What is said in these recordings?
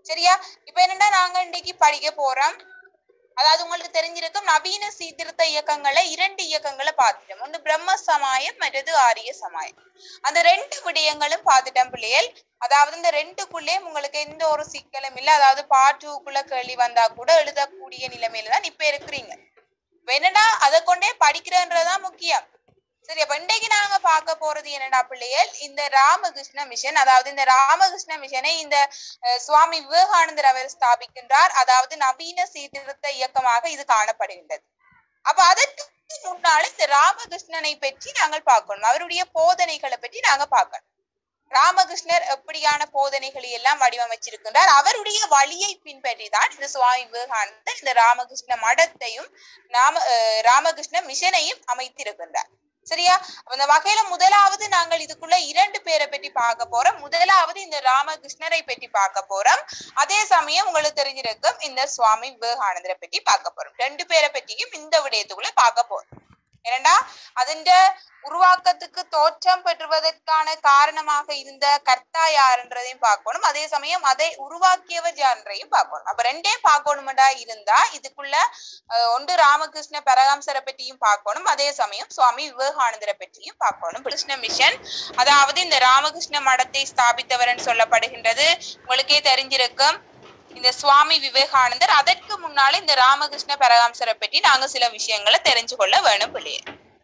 சரியா இப்ப என்னன்னா நாங்க இன்னைக்கு படிக்க போறோம் அதாவது உங்களுக்கு தெரிஞ்சிருக்கும் நவீன சீர்திருத்த இயக்கங்களை இரண்டு இயக்கங்களை பார்த்துட்டோம் ஒண்ணு பிரம்ம சமாயம் மற்றது ஆரிய சமாயம் அந்த ரெண்டு விடயங்களும் பார்த்துட்டோம் பிள்ளைகள் அதாவது இந்த ரெண்டுக்குள்ளே உங்களுக்கு எந்த ஒரு சிக்கலும் இல்லை அதாவது பாட்டுக்குள்ள கேள்வி வந்தா கூட எழுதக்கூடிய நிலைமையில தான் இப்ப இருக்கிறீங்க இப்ப என்னடா அதை கொண்டே படிக்கிறன்றதுதான் முக்கியம் சரி அப்ப இன்றைக்கு நாங்க பார்க்க போறது என்னடா பிள்ளைகள் இந்த ராமகிருஷ்ண மிஷன் அதாவது இந்த ராமகிருஷ்ண மிஷனை இந்த அஹ், சுவாமி விவேகானந்தர் அவர் ஸ்தாபிக்கின்றார் அதாவது நவீன சீர்திருத்த இயக்கமாக இது காணப்படுகின்றது அப்ப அதற்கு முன்னால இந்த ராமகிருஷ்ணனை பற்றி நாங்கள் பார்க்கணும் அவருடைய போதனைகளை பற்றி நாங்க பார்க்கணும் ராமகிருஷ்ணர் எப்படியான போதனைகளை எல்லாம் வடிவமைச்சிருக்கின்றார் அவருடைய வழியை பின்பற்றி தான் இந்த சுவாமி விவேகானந்தர் இந்த ராமகிருஷ்ண மடத்தையும் நாம அஹ், ராமகிருஷ்ண மிஷனையும் அமைத்திருக்கின்றார் சரியா அப்ப இந்த வகையில முதலாவது நாங்கள் இதுக்குள்ள இரண்டு பேரை பற்றி பார்க்க போறோம் முதலாவது இந்த ராமகிருஷ்ணரை பற்றி பார்க்க போறோம் அதே சமயம் உங்களுக்கு தெரிஞ்சிருக்கும் இந்த சுவாமி விவேகானந்தரை பற்றி பார்க்க போறோம் ரெண்டு பேரை பற்றியும் இந்த விடயத்துக்குள்ள பார்க்க போறோம் ஏனண்டா அதிண்ட உருவாக்கத்துக்கு தோற்றம் பெற்றுவதற்கான காரணமாக இருந்த கர்த்தா யாருன்றதையும் பார்க்கணும் அதே சமயம் அதை உருவாக்கியவர் யாருன்றதையும் பார்க்கணும் அப்ப ரெண்டையும் பார்க்கணுமெண்டா இருந்தா இதுக்குள்ள அஹ், ஒன்று ராமகிருஷ்ண பரகாம்சரை பற்றியும் பார்க்கணும் அதே சமயம் சுவாமி விவேகானந்தரை பற்றியும் பார்க்கணும் கிருஷ்ண மிஷன் அதாவது இந்த ராமகிருஷ்ண மடத்தை ஸ்தாபித்தவர்னு சொல்லப்படுகின்றது உங்களுக்கே தெரிஞ்சிருக்கும் இந்த சுவாமி விவேகானந்தர் அதற்கு முன்னால இந்த ராமகிருஷ்ண பரகாம்சரை பற்றி நாங்க சில விஷயங்களை தெரிஞ்சு கொள்ள வேணும் பிள்ளையே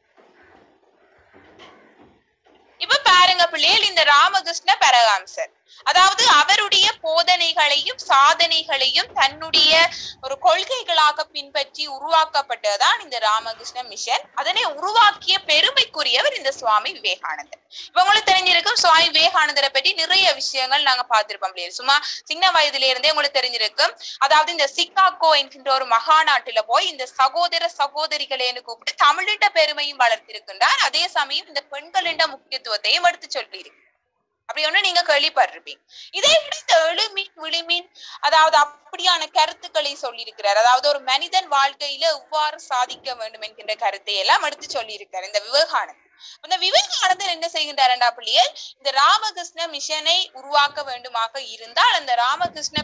இப்ப பாருங்க பிள்ளைகள் இந்த ராமகிருஷ்ண பரகாம்சர் அதாவது அவருடைய போதனைகளையும் சாதனைகளையும் தன்னுடைய ஒரு கொள்கைகளாக பின்பற்றி உருவாக்கப்பட்டதுதான் இந்த ராமகிருஷ்ண மிஷன் அதனை உருவாக்கிய பெருமைக்குரியவர் இந்த சுவாமி விவேகானந்தர் இப்ப உங்களுக்கு தெரிஞ்சிருக்கும் சுவாமி விவேகானந்தரை பற்றி நிறைய விஷயங்கள் நாங்க பார்த்திருப்போம் பிள்ளைகள் சும்மா சின்ன வயதுல இருந்தே உங்களுக்கு தெரிஞ்சிருக்கும் அதாவது இந்த சிக்காகோ என்கின்ற ஒரு மகாநாட்டுல போய் இந்த சகோதர சகோதரிகளேன்னு கூப்பிட்டு தமிழிட்ட பெருமையும் வளர்த்திருக்கின்றார் அதே சமயம் இந்த பெண்களின் முக்கியத்துவத்தையும் எடுத்து சொல்லியிருக்கு அப்படி ஒண்ணு நீங்க கேள்விப்பட்டிருப்பீங்க இதை விட இந்த எழுமீன் விழிமீன் அதாவது அப்படியான கருத்துக்களை சொல்லியிருக்கிறார் அதாவது ஒரு மனிதன் வாழ்க்கையில எவ்வாறு சாதிக்க வேண்டும் என்கின்ற கருத்தை எல்லாம் எடுத்து சொல்லியிருக்கார் இந்த விவேகானந்தர் இந்த விவேகானந்தர் என்ன செய்கின்றாரண்டா பிள்ளைகள் இந்த ராமகிருஷ்ண மிஷனை உருவாக்க வேண்டுமாக இருந்தால் அந்த ராமகிருஷ்ண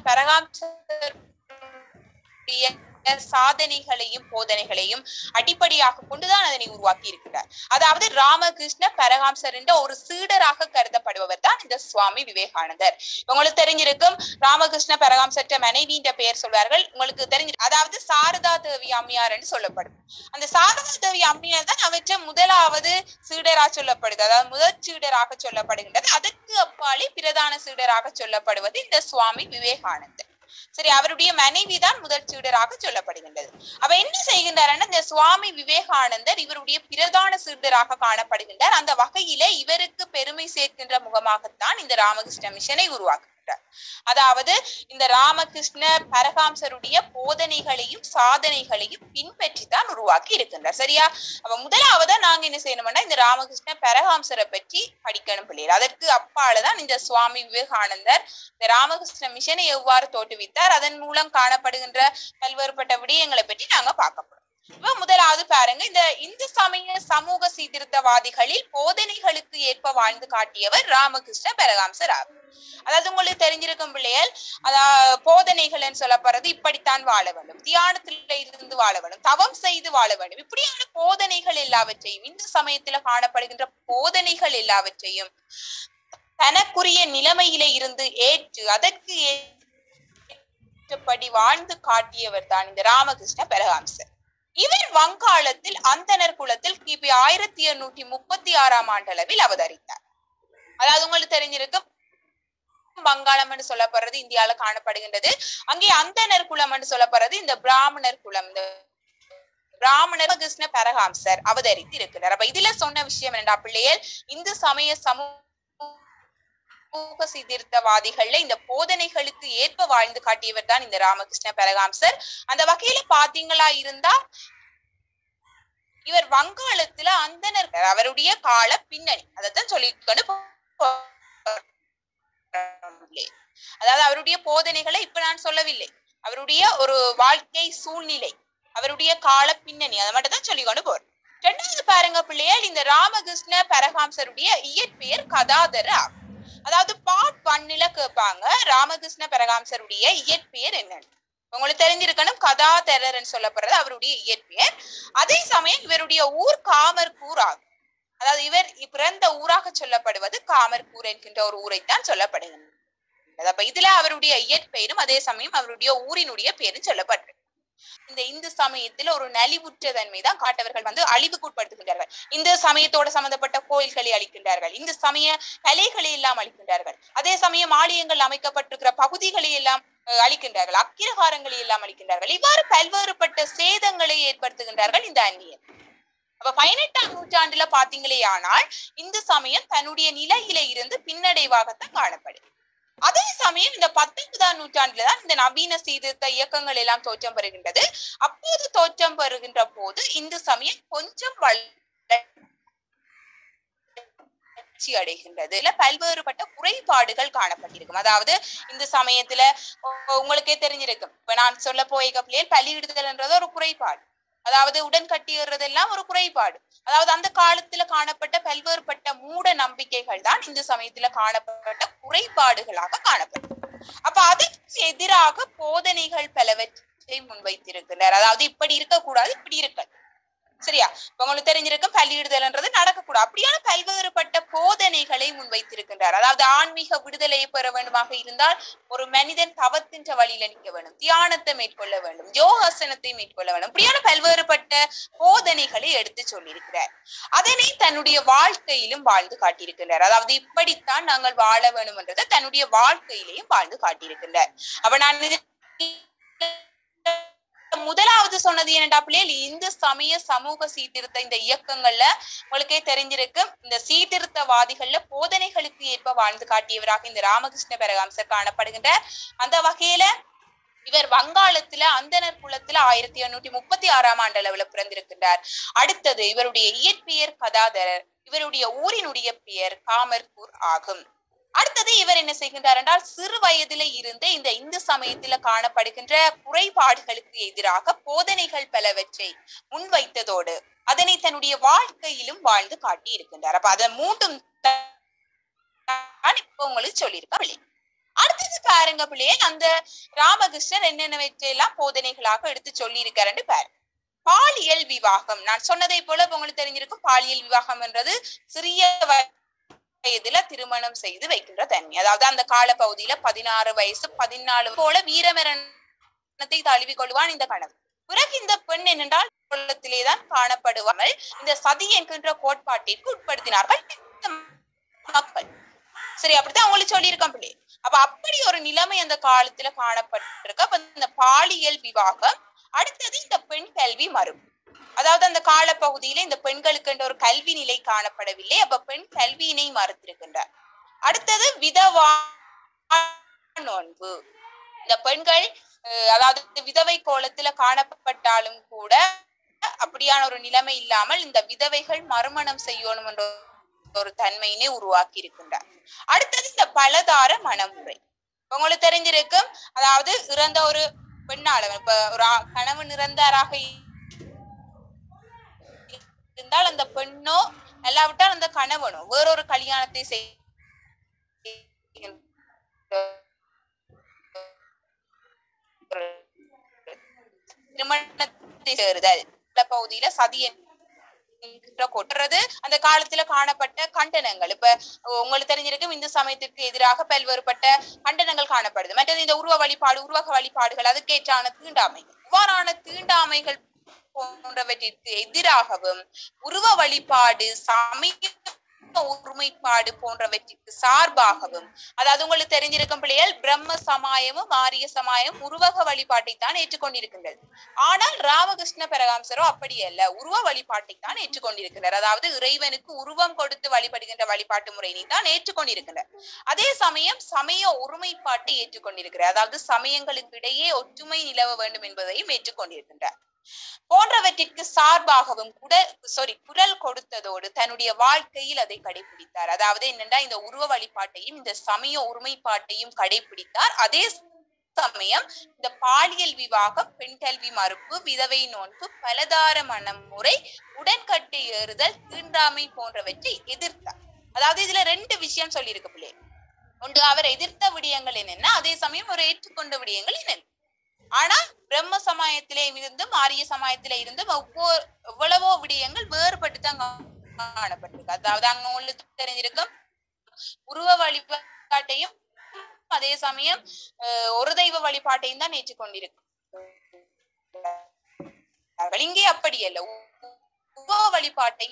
பரகாம்ச சாதனைகளையும் போதனைகளையும் அடிப்படையாக கொண்டுதான் அதனை உருவாக்கி இருக்கிறார் அதாவது ராமகிருஷ்ண பரகாம்சர் என்ற ஒரு சீடராக கருதப்படுபவர் தான் இந்த சுவாமி விவேகானந்தர் உங்களுக்கு தெரிஞ்சிருக்கும் ராமகிருஷ்ண பரகாம்சற்ற மனைவின்ற பெயர் சொல்வார்கள் உங்களுக்கு தெரிஞ்சு அதாவது சாரதா தேவி அம்மையார் என்று சொல்லப்படும் அந்த சாரதா தேவி அம்மையார் தான் அவற்றை முதலாவது சீடரா சொல்லப்படுது அதாவது முதல் சீடராக சொல்லப்படுகின்றது அதற்கு அப்பாலே பிரதான சீடராக சொல்லப்படுவது இந்த சுவாமி விவேகானந்தர் சரி அவருடைய மனைவி தான் முதல் சீடராக சொல்லப்படுகின்றது அவ என்ன செய்கின்றார்னா இந்த சுவாமி விவேகானந்தர் இவருடைய பிரதான சீடராக காணப்படுகின்றார் அந்த வகையில இவருக்கு பெருமை சேர்க்கின்ற முகமாகத்தான் இந்த ராமகிருஷ்ண மிஷனை உருவாக்குகிறார் அதாவது இந்த ராமகிருஷ்ண பரகாம்சருடைய போதனைகளையும் சாதனைகளையும் பின்பற்றி தான் உருவாக்கி இருக்கின்றார் சரியா அப்ப முதலாவதா நாங்க என்ன செய்யணும்னா இந்த ராமகிருஷ்ண பரகாம்சரை பற்றி படிக்கணும் பிள்ளைகள் அதற்கு அப்பாலதான் இந்த சுவாமி விவேகானந்தர் இந்த ராமகிருஷ்ண மிஷனை எவ்வாறு தோற்றுவித்தார் அதன் மூலம் காணப்படுகின்ற பல்வேறுபட்ட விடயங்களை பற்றி நாங்க பார்க்க போறோம் இப்ப முதலாவது பாருங்க இந்த இந்து சமய சமூக சீர்திருத்தவாதிகளில் போதனைகளுக்கு ஏற்ப வாழ்ந்து காட்டியவர் ராமகிருஷ்ண பரகாம்சர் ஆகும் அதாவது உங்களுக்கு தெரிஞ்சிருக்கும் பிள்ளைகள் அதாவது போதனைகள்னு சொல்லப்படுறது இப்படித்தான் வாழ வேண்டும் தியானத்தில இருந்து வாழ வேண்டும் தவம் செய்து வாழ வேண்டும் இப்படியான போதனைகள் எல்லாவற்றையும் இந்து சமயத்துல காணப்படுகின்ற போதனைகள் எல்லாவற்றையும் தனக்குரிய நிலைமையில இருந்து ஏற்று அதற்கு ஏற்றபடி வாழ்ந்து காட்டியவர் தான் இந்த ராமகிருஷ்ண பரகாம்சர் இவர் வங்காளத்தில் அந்தனர் குலத்தில் கிபி ஆயிரத்தி எண்ணூற்றி முப்பத்தி ஆறாம் ஆண்டளவில் அவதரித்தார் அதாவது உங்களுக்கு தெரிஞ்சிருக்கும் வங்காளம் என்று சொல்லப்படுறது இந்தியால காணப்படுகின்றது அங்கே அந்தனர் குலம் என்று சொல்லப்படுறது இந்த பிராமணர் குலம் இந்த பிராமணர் கிருஷ்ண பரகாம்சர் அவதரித்து இருக்கிறார் அப்ப இதுல சொன்ன விஷயம் என்னடா பிள்ளைகள் இந்து சமய சமூக சமூக சீர்திருத்தவாதிகள்ல இந்த போதனைகளுக்கு ஏற்ப வாழ்ந்து காட்டியவர் தான் இந்த ராமகிருஷ்ண பரகாம்சர் அந்த வகையில பாத்தீங்களா இருந்தா இவர் வங்காளத்துல அந்தனர் அவருடைய கால பின்னணி அதைத்தான் சொல்லிக்கொண்டு அதாவது அவருடைய போதனைகளை இப்ப நான் சொல்லவில்லை அவருடைய ஒரு வாழ்க்கை சூழ்நிலை அவருடைய கால பின்னணி அதை மட்டும் தான் சொல்லிக்கொண்டு போறேன் ரெண்டாவது பாருங்க பிள்ளைகள் இந்த ராமகிருஷ்ண பரகாம்சருடைய இயற்பெயர் கதாதர் ஆகும் அதாவது பார்ட் ஒன்னில கேட்பாங்க ராமகிருஷ்ண பரகாம்சருடைய இயற்பெயர் என்னன்னு உங்களுக்கு தெரிஞ்சிருக்கணும் கதாதரர்ன்னு சொல்லப்படுறது அவருடைய இயற்பெயர் அதே சமயம் இவருடைய ஊர் காமர்கூர் ஆகும் அதாவது இவர் பிறந்த ஊராக சொல்லப்படுவது காமர்கூர் என்கின்ற ஒரு ஊரைத்தான் சொல்லப்படுகிறது அப்ப இதுல அவருடைய இயற்பெயரும் அதே சமயம் அவருடைய ஊரினுடைய பேரும் சொல்லப்பட்டிருக்கு இந்த இந்து சமயத்துல ஒரு நலிவுற்ற தன்மை தான் காட்டவர்கள் வந்து அழிவுக்கு உட்படுத்துகின்றார்கள் இந்த சமயத்தோட சம்பந்தப்பட்ட கோயில்களை அளிக்கின்றார்கள் இந்த சமய கலைகளை எல்லாம் அளிக்கின்றார்கள் அதே சமயம் ஆலயங்கள் அமைக்கப்பட்டிருக்கிற பகுதிகளை எல்லாம் அஹ், அளிக்கின்றார்கள் அக்கிரகாரங்களை எல்லாம் அளிக்கின்றார்கள் இவ்வாறு பல்வேறுபட்ட சேதங்களை ஏற்படுத்துகின்றார்கள் இந்த அந்நியர் அப்ப பதினெட்டாம் நூற்றாண்டுல பாத்தீங்களே ஆனால் இந்து சமயம் தன்னுடைய நிலையில இருந்து பின்னடைவாகத்தான் காணப்படுது அதே சமயம் இந்த பத்தொன்பதாம் நூற்றாண்டுல தான் இந்த நவீன சீர்திருத்த இயக்கங்கள் எல்லாம் தோற்றம் பெறுகின்றது அப்போது தோற்றம் பெறுகின்ற போது இந்து சமயம் கொஞ்சம் வளர்ச்சி அடைகின்றது இல்ல பல்வேறுபட்ட குறைபாடுகள் காணப்பட்டிருக்கும் அதாவது இந்த சமயத்துல உ- உங்களுக்கே தெரிஞ்சிருக்கும் இப்ப நான் சொல்ல போய் பிள்ளைகள் பலியிடுதல்ன்றது ஒரு குறைபாடு அதாவது உடன் கட்டியறதெல்லாம் ஒரு குறைபாடு அதாவது அந்த காலத்துல காணப்பட்ட பல்வேறுபட்ட மூட நம்பிக்கைகள் தான் இந்த சமயத்துல காணப்பட்ட குறைபாடுகளாக காணப்படும் அப்ப அதற்கு எதிராக போதனைகள் பலவற்றை முன்வைத்திருக்கின்றனர் அதாவது இப்படி இருக்கக்கூடாது இப்படி இருக்க சரியா இப்ப உங்களுக்கு தெரிஞ்சிருக்கும் பலியிடுதல்ன்றது நடக்கக்கூடாது அப்படியான பல்வேறுபட்ட போதனைகளை முன்வைத்திருக்கின்றார் அதாவது ஆன்மீக விடுதலையை பெற வேண்டுமாக இருந்தால் ஒரு மனிதன் தவத்தின்ற வழியில நிற்க வேண்டும் தியானத்தை மேற்கொள்ள வேண்டும் யோகாசனத்தை மேற்கொள்ள வேண்டும் இப்படியான பல்வேறுபட்ட போதனைகளை எடுத்து சொல்லியிருக்கிறார் அதனை தன்னுடைய வாழ்க்கையிலும் வாழ்ந்து காட்டியிருக்கின்றார் அதாவது இப்படித்தான் நாங்கள் வாழ வேண்டும் என்றதை தன்னுடைய வாழ்க்கையிலையும் வாழ்ந்து காட்டியிருக்கின்றார் அப்ப நான் இது முதலாவது சொன்னது என்னடா பிள்ளைகள் இந்து சமய சமூக சீர்திருத்த இந்த இயக்கங்கள்ல உங்களுக்கே தெரிஞ்சிருக்கு இந்த சீர்திருத்தவாதிகள்ல போதனைகளுக்கு ஏற்ப வாழ்ந்து காட்டியவராக இந்த ராமகிருஷ்ண பரகாம்சர் காணப்படுகின்ற அந்த வகையில இவர் வங்காளத்துல அந்தனர் குலத்துல ஆயிரத்தி எண்ணூற்றி முப்பத்தி ஆறாம் ஆண்டு அளவுல பிறந்திருக்கின்றார் அடுத்தது இவருடைய இயற்பெயர் கதாதரர் இவருடைய ஊரினுடைய பெயர் காமர்கூர் ஆகும் அடுத்தது இவர் என்ன செய்கின்றார் என்றால் சிறு வயதில இருந்து இந்த இந்து சமயத்துல காணப்படுகின்ற குறைபாடுகளுக்கு எதிராக போதனைகள் பலவற்றை முன்வைத்ததோடு அதனை தன்னுடைய வாழ்க்கையிலும் வாழ்ந்து காட்டி இருக்கின்றார் அப்ப அதை மூன்றும் தான் இப்ப உங்களுக்கு சொல்லியிருக்கேன் அடுத்தது பாருங்க பிள்ளையே அந்த ராமகிருஷ்ணன் என்னென்னவற்றையெல்லாம் போதனைகளாக எடுத்து சொல்லி இருக்காருன்னு பாரு பாலியல் விவாகம் நான் சொன்னதை போல இப்ப உங்களுக்கு தெரிஞ்சிருக்கும் பாலியல் விவாகம் என்றது சிறிய வயதுல திருமணம் செய்து வைக்கின்ற தன்மை அதாவது அந்த கால பகுதியில பதினாறு வயசு பதினாலு போல வீரமரணத்தை தழுவி கொள்வான் இந்த கணவன் பிறகு இந்த பெண் என்னென்றால் குலத்திலேதான் காணப்படுவாமல் இந்த சதி என்கின்ற கோட்பாட்டிற்கு உட்படுத்தினார்கள் இந்த மக்கள் சரி அப்படித்தான் அவங்களுக்கு சொல்லியிருக்கேன் பிள்ளை அப்ப அப்படி ஒரு நிலைமை அந்த காலத்துல காணப்பட்டிருக்கு அப்ப இந்த பாலியல் விவாகம் அடுத்தது இந்த பெண் கல்வி மறுப்பு அதாவது அந்த கால பகுதியில இந்த பெண்களுக்கு என்ற ஒரு கல்வி நிலை காணப்படவில்லை அப்ப பெண் கல்வியினை மறுத்திருக்கின்றார் அடுத்தது விதவா நோன்பு இந்த பெண்கள் அஹ், அதாவது விதவை கோலத்துல காணப்பட்டாலும் கூட அப்படியான ஒரு நிலைமை இல்லாமல் இந்த விதவைகள் மறுமணம் செய்யணும் என்ற ஒரு தன்மையினை உருவாக்கி இருக்கின்றார் அடுத்தது இந்த பலதார மனமுறை இப்ப உங்களுக்கு தெரிஞ்சிருக்கும் அதாவது இறந்த ஒரு பெண்ணாளவன் இப்ப ஒரு ஆ- கணவன் இறந்தாராக இருந்தால் அந்த பெண்ணோ அல்லாவிட்டால் அந்த கணவனோ வேறொரு கல்யாணத்தை செய் திருமணத்தை சேருதல் இந்த பகுதியில சதி என்கின்ற கொட்டுறது அந்த காலத்துல காணப்பட்ட கண்டனங்கள் இப்ப உங்களுக்கு தெரிஞ்சிருக்கும் இந்து சமயத்திற்கு எதிராக பல்வேறுபட்ட கண்டனங்கள் காணப்படுது மற்றது இந்த உருவ வழிபாடு உருவக வழிபாடுகள் அதுக்கேற்றான தீண்டாமைகள் இவ்வாறான தீண்டாமைகள் போன்றவற்றிற்கு எதிராகவும் உருவ வழிபாடு சமய ஒருமைப்பாடு போன்றவற்றிற்கு சார்பாகவும் அதாவது உங்களுக்கு தெரிஞ்சிருக்கும் பிள்ளைகள் பிரம்ம சமாயமும் ஆரிய சமாயம் உருவக வழிபாட்டை தான் ஏற்றுக்கொண்டிருக்கின்றது ஆனால் ராமகிருஷ்ண பரகாம்சரோ அப்படி அல்ல உருவ வழிபாட்டை தான் ஏற்றுக்கொண்டிருக்கின்றார் அதாவது இறைவனுக்கு உருவம் கொடுத்து வழிபடுகின்ற வழிபாட்டு முறையை தான் ஏற்றுக்கொண்டிருக்கின்றார் அதே சமயம் சமய ஒருமைப்பாட்டை ஏற்றுக்கொண்டிருக்கிறார் அதாவது சமயங்களுக்கு இடையே ஒற்றுமை நிலவ வேண்டும் என்பதையும் ஏற்றுக்கொண்டிருக்கின்றார் போன்றவற்றிற்கு சார்பாகவும் குடல் சாரி குரல் கொடுத்ததோடு தன்னுடைய வாழ்க்கையில் அதை கடைபிடித்தார் அதாவது என்னன்னா இந்த உருவ வழிபாட்டையும் இந்த சமய ஒருமைப்பாட்டையும் கடைபிடித்தார் அதே சமயம் இந்த பாலியல் விவாகம் பெண் கல்வி மறுப்பு விதவை நோன்பு பலதார மனமுறை உடன்கட்டை ஏறுதல் தீண்டாமை போன்றவற்றை எதிர்த்தார் அதாவது இதுல ரெண்டு விஷயம் சொல்லியிருக்கு பிள்ளை ஒன்று அவர் எதிர்த்த விடயங்கள் என்னென்ன அதே சமயம் அவர் ஏற்றுக்கொண்ட விடயங்கள் என்னென்ன ஆனா பிரம்ம சமாயத்திலே இருந்தும் ஆரிய சமாயத்திலே இருந்தும் ஒவ்வொரு எவ்வளவோ விடயங்கள் வேறுபட்டு தான் காணப்பட்டிருக்கு அதாவது அங்க உங்களுக்கு தெரிஞ்சிருக்கும் உருவ வழிபாட்டையும் அதே சமயம் அஹ், ஒரு தெய்வ வழிபாட்டையும் தான் ஏற்றுக்கொண்டிருக்கு இங்கே அப்படி அல்ல உ- உருவ வழிபாட்டை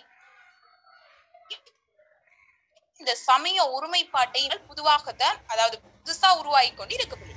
இந்த சமய ஒருமைப்பாட்டை பொதுவாகத்தான் அதாவது புதுசா உருவாகி கொண்டு இருக்கு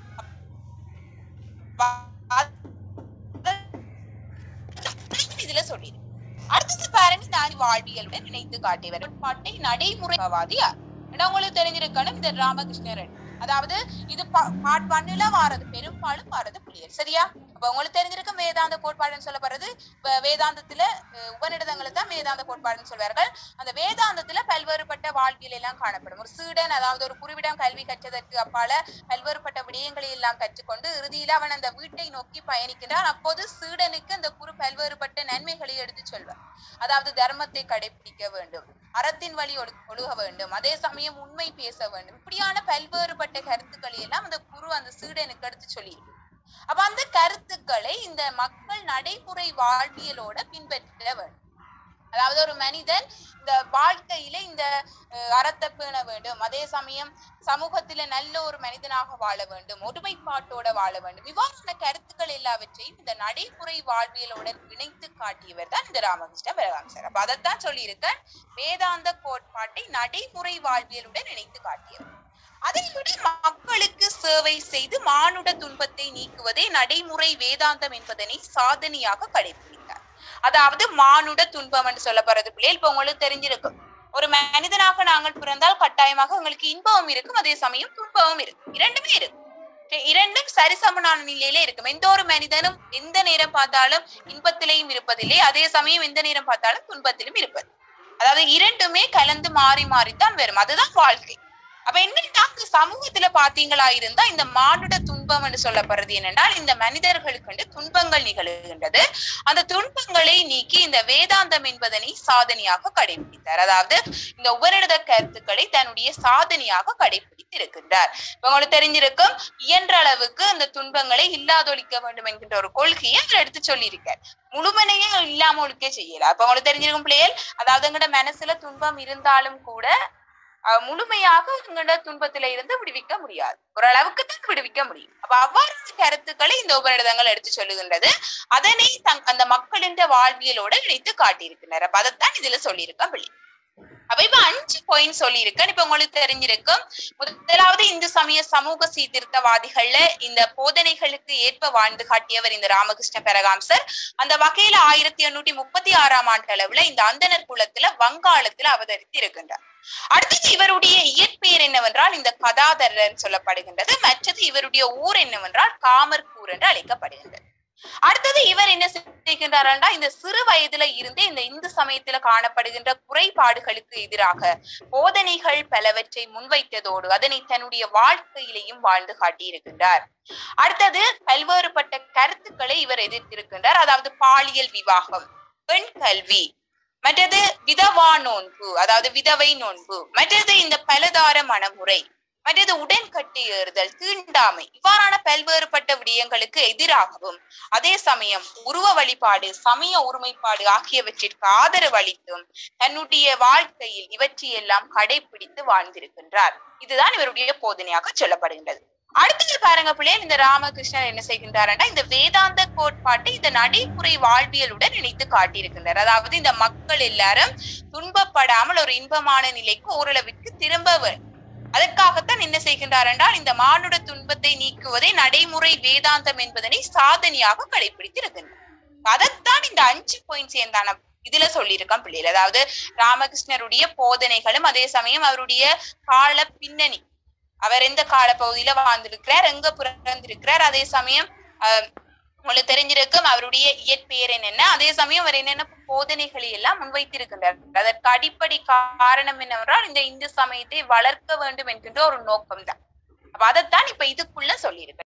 இதுல சொல்லிடு அடுத்தது பாருங்க இந்த ஆதி வாழ்வியலுடன் இணைத்து காட்டியவர் பாட்டை நடைமுறைவாதியார் ஏன்னா உங்களுக்கு தெரிஞ்சிருக்கணும் இந்த ராமகிருஷ்ணரன் அதாவது இது பார்ட் ஒன்னுல வாரது பெரும்பாலும் வாரது புலியர் சரியா அப்ப உங்களுக்கு தெரிஞ்சிருக்கும் வேதாந்த கோட்பாடுன்னு சொல்லப்படுறது இப்ப வேதாந்தத்துல அஹ், உபநிடதங்களை தான் வேதாந்த கோட்பாடுன்னு சொல்வார்கள் அந்த வேதாந்தத்துல பல்வேறுபட்ட வாழ்வியல் எல்லாம் காணப்படும் ஒரு சீடன் அதாவது ஒரு குருவிடம் கல்வி கற்றதற்கு அப்பால பல்வேறுபட்ட விடயங்களை எல்லாம் கற்றுக்கொண்டு இறுதியில அவன் அந்த வீட்டை நோக்கி பயணிக்கின்றான் அப்போது சீடனுக்கு அந்த குரு பல்வேறுபட்ட நன்மைகளை எடுத்து சொல்வார் அதாவது தர்மத்தை கடைபிடிக்க வேண்டும் அறத்தின் வழி ஒழு- ஒழுக வேண்டும் அதே சமயம் உண்மை பேச வேண்டும் இப்படியான பல்வேறுபட்ட கருத்துக்களை எல்லாம் அந்த குரு அந்த சீடனுக்கு எடுத்து சொல்லி அப்ப அந்த கருத்துக்களை இந்த மக்கள் நடைமுறை வாழ்வியலோட பின்பற்ற வேண்டும் அதாவது ஒரு மனிதன் இந்த வாழ்க்கையில இந்த அஹ், அறத்தை பேண வேண்டும் அதே சமயம் சமூகத்தில நல்ல ஒரு மனிதனாக வாழ வேண்டும் ஒருமைப்பாட்டோட வாழ வேண்டும் இவ்வாறான கருத்துக்கள் எல்லாவற்றையும் இந்த நடைமுறை வாழ்வியலுடன் இணைத்து காட்டியவர் தான் இந்த ராமகிருஷ்ண பரமஹம்சர் அப்ப அதைத்தான் சொல்லியிருக்கேன் வேதாந்த கோட்பாட்டை நடைமுறை வாழ்வியலுடன் இணைத்து காட்டியவர் அதை விட மக்களுக்கு சேவை செய்து மானுட துன்பத்தை நீக்குவதே நடைமுறை வேதாந்தம் என்பதனை சாதனையாக கடைபிடித்தார் அதாவது மானுட துன்பம் என்று சொல்லப்படுறது பிள்ளைகள் இப்ப உங்களுக்கு தெரிஞ்சிருக்கும் ஒரு மனிதனாக நாங்கள் பிறந்தால் கட்டாயமாக உங்களுக்கு இன்பமும் இருக்கும் அதே சமயம் துன்பமும் இருக்கும் இரண்டுமே இருக்கும் சரி, இரண்டும் சரிசமனான நிலையில இருக்கும் எந்த ஒரு மனிதனும் எந்த நேரம் பார்த்தாலும் இன்பத்திலையும் இருப்பதில்லை அதே சமயம் எந்த நேரம் பார்த்தாலும் துன்பத்திலும் இருப்பது அதாவது இரண்டுமே கலந்து மாறி மாறித்தான் வரும் அதுதான் வாழ்க்கை அப்ப என்னன்னா இந்த சமூகத்துல பாத்தீங்களா இருந்தா இந்த மானுட துன்பம் என்று சொல்லப்படுறது என்னென்றால் இந்த மனிதர்களுக்கு வந்து துன்பங்கள் நிகழுகின்றது அந்த துன்பங்களை நீக்கி இந்த வேதாந்தம் என்பதனை சாதனையாக கடைபிடித்தார் அதாவது இந்த உபரிடத கருத்துக்களை தன்னுடைய சாதனையாக கடைபிடித்து இருக்கின்றார் இப்ப உங்களுக்கு தெரிஞ்சிருக்கும் இயன்ற அளவுக்கு அந்த துன்பங்களை இல்லாதொழிக்க வேண்டும் என்கின்ற ஒரு கொள்கையை அவர் எடுத்து சொல்லியிருக்கார் முழுமனையே இல்லாம ஒழிக்க செய்யல அப்ப உங்களுக்கு தெரிஞ்சிருக்கும் பிள்ளைகள் அதாவது எங்கட மனசுல துன்பம் இருந்தாலும் கூட அஹ், முழுமையாக எங்கட துன்பத்தில இருந்து விடுவிக்க முடியாது ஓரளவுக்கு தான் விடுவிக்க முடியும் அப்ப அவ்வாறான கருத்துக்களை இந்த உபநிடதங்கள் எடுத்து சொல்லுகின்றது அதனை தங் அந்த மக்களின் வாழ்வியலோட இணைத்து காட்டியிருக்கின்றனர் அப்ப அதைத்தான் இதுல சொல்லியிருக்கேன் பிள்ளை அப்ப இப்ப அஞ்சு பாயிண்ட் சொல்லியிருக்கேன் இப்ப உங்களுக்கு தெரிஞ்சிருக்கும் முதலாவது இந்து சமய சமூக சீர்திருத்தவாதிகள்ல இந்த போதனைகளுக்கு ஏற்ப வாழ்ந்து காட்டியவர் இந்த ராமகிருஷ்ண பரகாம்சர் அந்த வகையில ஆயிரத்தி எண்ணூத்தி முப்பத்தி ஆறாம் ஆண்டு அளவுல இந்த அந்தனர் குலத்துல வங்காளத்துல அவதரித்து இருக்கின்றார் அடுத்தது இவருடைய இயற்பெயர் என்னவென்றால் இந்த கதாதரர் சொல்லப்படுகின்றது மற்றது இவருடைய ஊர் என்னவென்றால் காமர்கூர் என்று அழைக்கப்படுகின்றது அடுத்தது இவர் என்ன செய்கின்றார்னா இந்த சிறு வயதுல இருந்தே இந்த இந்து சமயத்துல காணப்படுகின்ற குறைபாடுகளுக்கு எதிராக போதனைகள் பலவற்றை முன்வைத்ததோடு அதனை தன்னுடைய வாழ்க்கையிலையும் வாழ்ந்து காட்டியிருக்கின்றார் அடுத்தது பல்வேறுபட்ட கருத்துக்களை இவர் எதிர்த்திருக்கின்றார் அதாவது பாலியல் விவாகம் பெண் கல்வி மற்றது விதவா நோன்பு அதாவது விதவை நோன்பு மற்றது இந்த பலதார மனமுறை மற்றது உடன்கட்டு ஏறுதல் தீண்டாமை இவ்வாறான பல்வேறுபட்ட விடயங்களுக்கு எதிராகவும் அதே சமயம் உருவ வழிபாடு சமய ஒருமைப்பாடு ஆகியவற்றிற்கு ஆதரவு அளித்தும் தன்னுடைய வாழ்க்கையில் இவற்றையெல்லாம் கடைபிடித்து வாழ்ந்திருக்கின்றார் இதுதான் இவருடைய போதனையாக சொல்லப்படுகின்றது அடுத்தது பாருங்க பிள்ளைகள் இந்த ராமகிருஷ்ணன் என்ன செய்கின்றார்னா இந்த வேதாந்த கோட்பாட்டை இந்த நடைமுறை வாழ்வியலுடன் இணைத்து காட்டியிருக்கின்றார் அதாவது இந்த மக்கள் எல்லாரும் துன்பப்படாமல் ஒரு இன்பமான நிலைக்கு ஓரளவிற்கு திரும்ப வேண்டும் அதற்காகத்தான் என்ன செய்கின்றார் என்றால் இந்த மானுட துன்பத்தை நீக்குவதே நடைமுறை வேதாந்தம் என்பதனை சாதனையாக கடைபிடித்து இருக்கின்றார் அதைத்தான் இந்த அஞ்சு பாயிண்ட்ஸ் இருந்தான இதுல சொல்லியிருக்கான் பிள்ளைகள் அதாவது ராமகிருஷ்ணருடைய போதனைகளும் அதே சமயம் அவருடைய கால பின்னணி அவர் எந்த கால பகுதியில வாழ்ந்திருக்கிறார் எங்க பிறந்திருக்கிறார் அதே சமயம் அஹ், உங்களுக்கு தெரிஞ்சிருக்கும் அவருடைய இயற்பெயர் என்னென்ன அதே சமயம் அவர் என்னென்ன போதனைகளை எல்லாம் முன்வைத்திருக்கின்றார் அதற்கு அடிப்படை காரணம் என்னவென்றால் இந்த இந்து சமயத்தை வளர்க்க வேண்டும் என்கின்ற ஒரு நோக்கம் தான் அப்ப அதைத்தான் இப்ப இதுக்குள்ள சொல்லியிருக்க